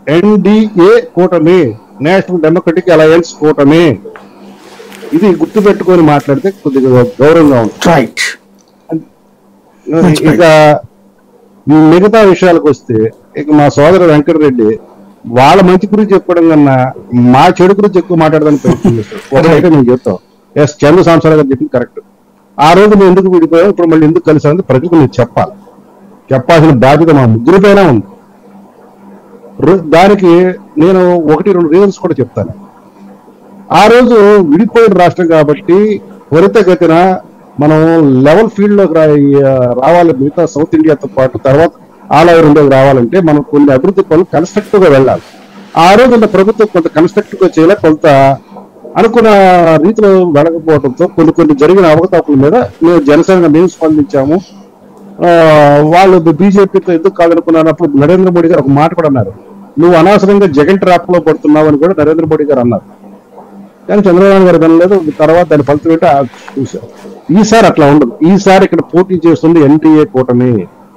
NDA కూటమి national democratic alliance కూటమి ఇది గుర్తు పెట్టుకొని మాట్లాడితే కొద్దిగా గౌరవంగా ఉంటుంది రైట్ ఇక ఈ మిగతా విషయాలకు వస్తే ఇక మా సోదరు వెంకటరెడ్డి వాళ్ళ మంచి గురించి చెప్పడం కన్నా మా చెడు గురించి ఎక్కువ మాట్లాడడానికి ప్రయత్నం చేస్తారు ఒకటైతే మేము చెప్తాం ఎస్ చంద్ర సాంసారావు గారు చెప్పింది కరెక్ట్ ఆ రోజు మేము ఎందుకు విడిపోయాం ఇప్పుడు మళ్ళీ ఎందుకు కలిసామని ప్రజలకు నేను చెప్పాలి చెప్పాల్సిన బాధ్యత మా ముగ్గురి పైన ఉంది రు- దానికి నేను ఒకటి రెండు రీజన్స్ కూడా చెప్తాను ఆ రోజు విడిపోయిన రాష్ట్రం కాబట్టి త్వరితగతిన మనం లెవెల్ ఫీల్డ్ లోకి రా- రావాలి మిగతా సౌత్ ఇండియాతో పాటు తర్వాత ఆల్ ఓవర్ ఇండియాకి రావాలంటే మనం కొన్ని అభివృద్ధి పనులు కన్స్ట్రక్టివ్ గా వెళ్ళాలి ఆ రోజు ఉన్న ప్రభుత్వం కొంత కన్స్ట్రక్టివ్ గా చేయలే కొంత అనుకున్న రీతిలో వెళ్ళకపోవడంతో కొన్ని కొన్ని జరిగిన అవకతవకల మీద మేము జనసేన మేము స్పందించాము ఆ, వాళ్ళు బీజేపీతో ఎందుకు కాదనుకున్నారు అప్పుడు నరేంద్ర మోడీ గారు ఒక మాట కూడా అన్నారు నువ్వు అనవసరంగా జగన్ ట్రాప్ లో పడుతున్నావు అని కూడా నరేంద్ర మోడీ గారు అన్నారు కానీ చంద్రబాబు గారు వినలేదు తర్వాత దాని ఫలితం ఏంటో ఆ చూశారు ఈసారి అట్లా ఉండదు ఈసారి ఇక్కడ పోటీ చేస్తుంది ఎన్డీఏ కూటమి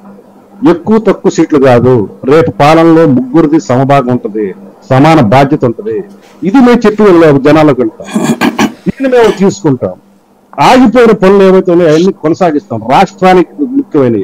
ఎక్కువ తక్కువ సీట్లు కాదు రేపు పాలనలో ముగ్గురిది సమభాగం ఉంటది సమాన బాధ్యత ఉంటది ఇది మేము చెప్పి వెళ్ళాము జనాలకు వెళ్తాం దీన్ని మేము తీసుకుంటాం ఆగిపోయిన పనులు ఏవైతే ఉన్నాయో అవన్నీ కొనసాగిస్తాం రాష్ట్రానికి ముఖ్యమైనవి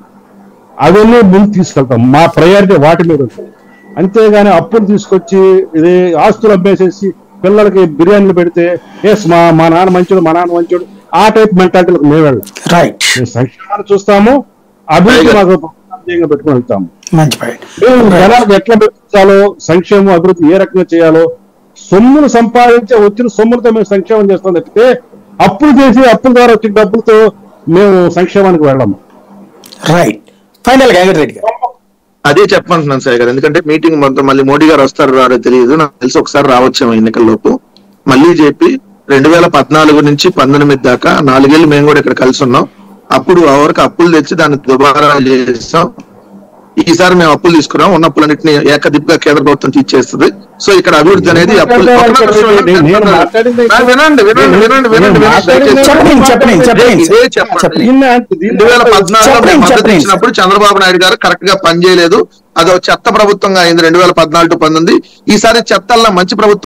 అవన్నీ ముందు తీసుకెళ్తాం మా ప్రయారిటీ వాటి మీద ఉంటుంది అంతేగాని అప్పులు తీసుకొచ్చి ఇది ఆస్తులు అమ్మేసేసి పిల్లలకి బిర్యానీలు పెడితే ఎస్ మా మా నాన్న మంచోడు మా నాన్న మంచోడు ఆ టైప్ మెంటాలిటీలకు మేము వెళ్ళాం రైట్ మేము సంక్షేమాన్ని చూస్తాము అభివృద్ధి మాకు ప్రాధాన్యంగా పెట్టుకుని వెళ్తాము మంచి పాయింట్ మేము జనాలకు ఎట్లా పెంచాలో సంక్షేమం అభివృద్ధి ఏ రకంగా చేయాలో సొమ్మును సంపాదించే వచ్చిన సొమ్ములతో మేము సంక్షేమం చేస్తాం తప్పితే అప్పులు చేసి అప్పుల ద్వారా వచ్చిన డబ్బులతో మేము సంక్షేమానికి వెళ్ళాము రైట్ ఫైనల్ గా వెంకటరెడ్డి గారు అదే చెప్పమంటున్నాను సార్ గారు ఎందుకంటే మీటింగ్ మొత్తం మళ్ళీ మోడీ గారు వస్తారు రారో తెలియదు నాకు తెలిసి ఒకసారి రావచ్చేమో ఎన్నికల్లోపు మళ్ళీ చెప్పి రెండు వేల పద్నాలుగు నుంచి పంతొమ్మిది దాకా నాలుగేళ్లు మేము కూడా ఇక్కడ కలిసి ఉన్నాం అప్పుడు ఎవరికి అప్పులు తెచ్చి దాన్ని దుబారా చేస్తాం ఈసారి మేము అప్పులు తీసుకున్నాం ఉన్న అప్పులన్నింటినీ ఏకదిప్పుగా కేంద్ర ప్రభుత్వం తీర్చేస్తుంది సో ఇక్కడ అభివృద్ధి అనేది అప్పులు ఒక నిమిషం నేను మాట్లాడింది నా వినండి వినండి వినండి వినండి వినండి దయచేసి. చెప్పండి, చెప్పండి, చెప్పండి. ఇదే చెప్పండి చెప్పండి. రెండు వేల పద్నాలుగులో చెప్పండి, మేము మద్దతు చెప్పండి. ఇచ్చినప్పుడు చంద్రబాబు నాయుడు గారు కరెక్ట్ గా పనిచేయలేదు అదో చెత్త ప్రభుత్వంగా అయింది రెండు వేల పద్నాలుగు టు పంతొమ్మిది ఈసారి చెత్తల్లో మంచి ప్రభుత్వం